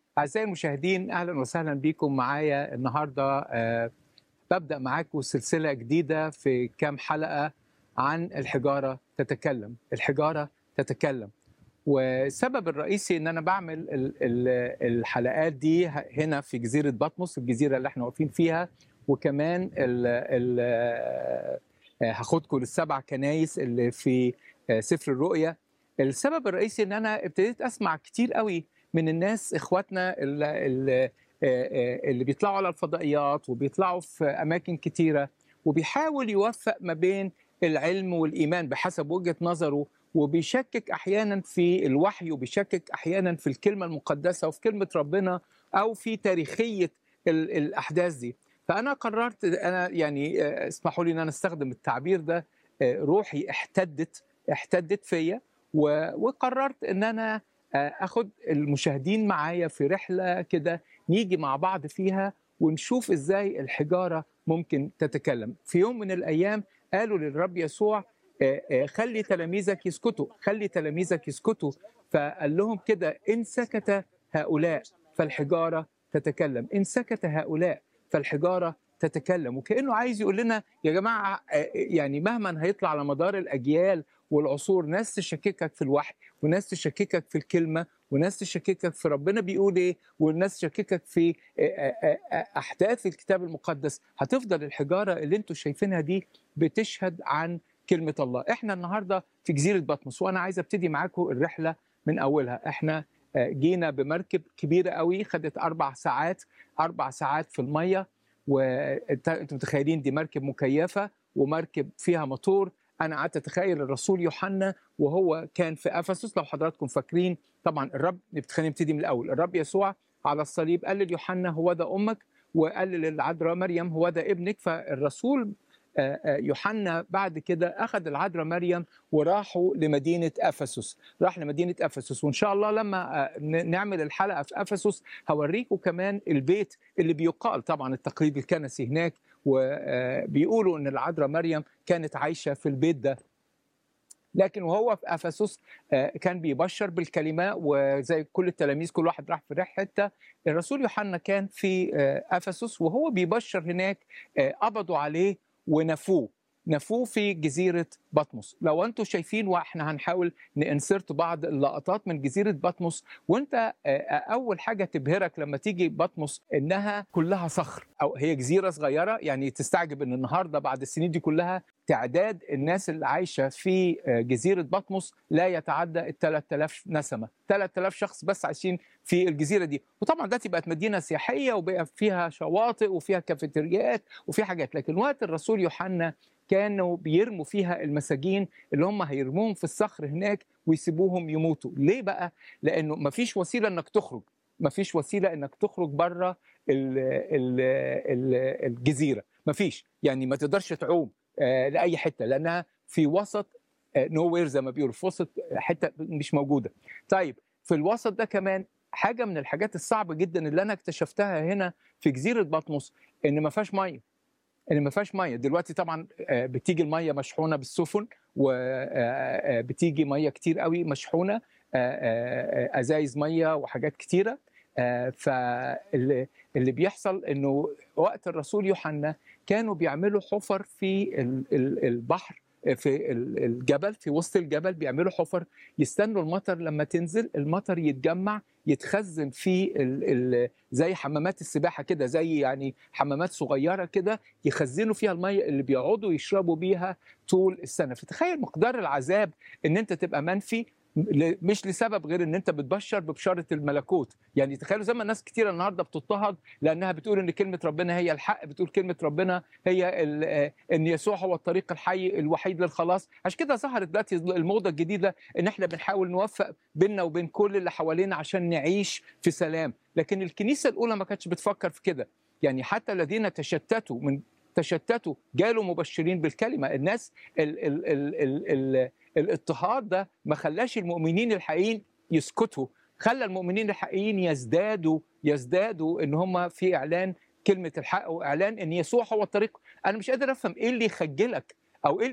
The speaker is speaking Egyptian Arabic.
أعزائي المشاهدين أهلا وسهلا بكم معايا النهاردة آه، ببدأ معاكم سلسلة جديدة في كام حلقة عن الحجارة تتكلم الحجارة تتكلم والسبب الرئيسي ان انا بعمل ال- ال- الحلقات دي ه- هنا في جزيره بطمس الجزيره اللي احنا واقفين فيها وكمان ال ال آه، هاخدكم للسبع كنايس اللي في آه، سفر الرؤيا السبب الرئيسي ان انا ابتديت اسمع كتير قوي من الناس اخواتنا ال- ال- آه، آه، اللي بيطلعوا على الفضائيات وبيطلعوا في اماكن كتيره وبيحاول يوفق ما بين العلم والايمان بحسب وجهه نظره وبيشكك احيانا في الوحي وبيشكك احيانا في الكلمه المقدسه وفي كلمه ربنا او في تاريخيه ال- الاحداث دي فانا قررت انا يعني آه، اسمحوا لي ان انا استخدم التعبير ده آه، روحي احتدت احتدت فيا و- وقررت ان انا آه، اخد المشاهدين معايا في رحله كده نيجي مع بعض فيها ونشوف ازاي الحجاره ممكن تتكلم في يوم من الايام قالوا للرب يسوع آه، آه، خلي تلاميذك يسكتوا خلي تلاميذك يسكتوا فقال لهم كده ان سكت هؤلاء فالحجاره تتكلم ان سكت هؤلاء فالحجاره تتكلم وكانه عايز يقول لنا يا جماعه آه، يعني مهما هيطلع على مدار الاجيال والعصور ناس تشككك في الوحي وناس تشككك في الكلمه وناس تشككك في ربنا بيقول ايه وناس تشككك في آه، آه، آه، احداث الكتاب المقدس هتفضل الحجاره اللي انتم شايفينها دي بتشهد عن كلمه الله احنا النهارده في جزيره بطمس وانا عايز ابتدي معاكم الرحله من اولها احنا آه، جينا بمركب كبيره قوي خدت اربع ساعات اربع ساعات في الميه وانتوا متخيلين دي مركب مكيفه ومركب فيها موتور انا قعدت اتخيل الرسول يوحنا وهو كان في افسس لو حضراتكم فاكرين طبعا الرب خلينا نبتدي من الاول الرب يسوع على الصليب قال ليوحنا هو ده امك وقال للعذراء مريم هو ده ابنك فالرسول آه، آه، يوحنا بعد كده اخذ العذراء مريم وراحوا لمدينه افسس راح لمدينه افسس وان شاء الله لما آه، ن- نعمل الحلقه في افسس هوريكم كمان البيت اللي بيقال طبعا التقليد الكنسي هناك وبيقولوا ان العذراء مريم كانت عايشه في البيت ده لكن وهو في افسس آه، كان بيبشر بالكلمه وزي كل التلاميذ كل واحد راح في ريح حته الرسول يوحنا كان في آه، افسس وهو بيبشر هناك آه، قبضوا عليه ونفوه نفوه في جزيرة بطمس لو أنتم شايفين وإحنا هنحاول ننسرت بعض اللقطات من جزيرة بطمس وأنت آه، أول حاجة تبهرك لما تيجي بطمس إنها كلها صخر أو هي جزيرة صغيرة يعني تستعجب إن النهاردة بعد السنين دي كلها تعداد الناس اللي عايشة في آه، جزيرة بطمس لا يتعدى ال 3000 نسمة 3000 شخص بس عايشين في الجزيرة دي وطبعا دلوقتي بقت مدينة سياحية وبقى فيها شواطئ وفيها كافيتريات وفي حاجات لكن وقت الرسول يوحنا كانوا بيرموا فيها المساجين اللي هم هيرموهم في الصخر هناك ويسيبوهم يموتوا ليه بقى لانه مفيش وسيله انك تخرج مفيش وسيله انك تخرج بره ال- ال- ال- الجزيره مفيش يعني ما تقدرش تعوم آه، لاي حته لانها في وسط نو وير زي ما بيقولوا في وسط حته مش موجوده طيب في الوسط ده كمان حاجه من الحاجات الصعبه جدا اللي انا اكتشفتها هنا في جزيره بطمس ان ما فيهاش ميه ان ما فيهاش ميه دلوقتي طبعا آه، بتيجي الميه مشحونه بالسفن وبتيجي ميه كتير قوي مشحونه آه، آه، آه، ازايز ميه وحاجات كتيره فاللي اللي بيحصل انه وقت الرسول يوحنا كانوا بيعملوا حفر في ال- ال- البحر في ال- الجبل في وسط الجبل بيعملوا حفر يستنوا المطر لما تنزل المطر يتجمع يتخزن في ال ال زي حمامات السباحه كده زي يعني حمامات صغيره كده يخزنوا فيها الميه اللي بيقعدوا يشربوا بيها طول السنه فتخيل مقدار العذاب ان انت تبقى منفي ل- مش لسبب غير ان انت بتبشر ببشاره الملكوت يعني تخيلوا زي ما ناس كتير النهارده بتضطهد لانها بتقول ان كلمه ربنا هي الحق بتقول كلمه ربنا هي ال- آه، ان يسوع هو الطريق الحي الوحيد للخلاص عشان كده ظهرت دلوقتي الموضه الجديده ان احنا بنحاول نوفق بيننا وبين كل اللي حوالينا عشان نعيش في سلام لكن الكنيسه الاولى ما كانتش بتفكر في كده يعني حتى الذين تشتتوا من تشتتوا جالوا مبشرين بالكلمه الناس ال ال ال ال ال الاضطهاد ده ما خلاش المؤمنين الحقيقيين يسكتوا خلى المؤمنين الحقيقيين يزدادوا يزدادوا ان هم في اعلان كلمه الحق واعلان ان يسوع هو الطريق انا مش قادر افهم ايه اللي يخجلك او ايه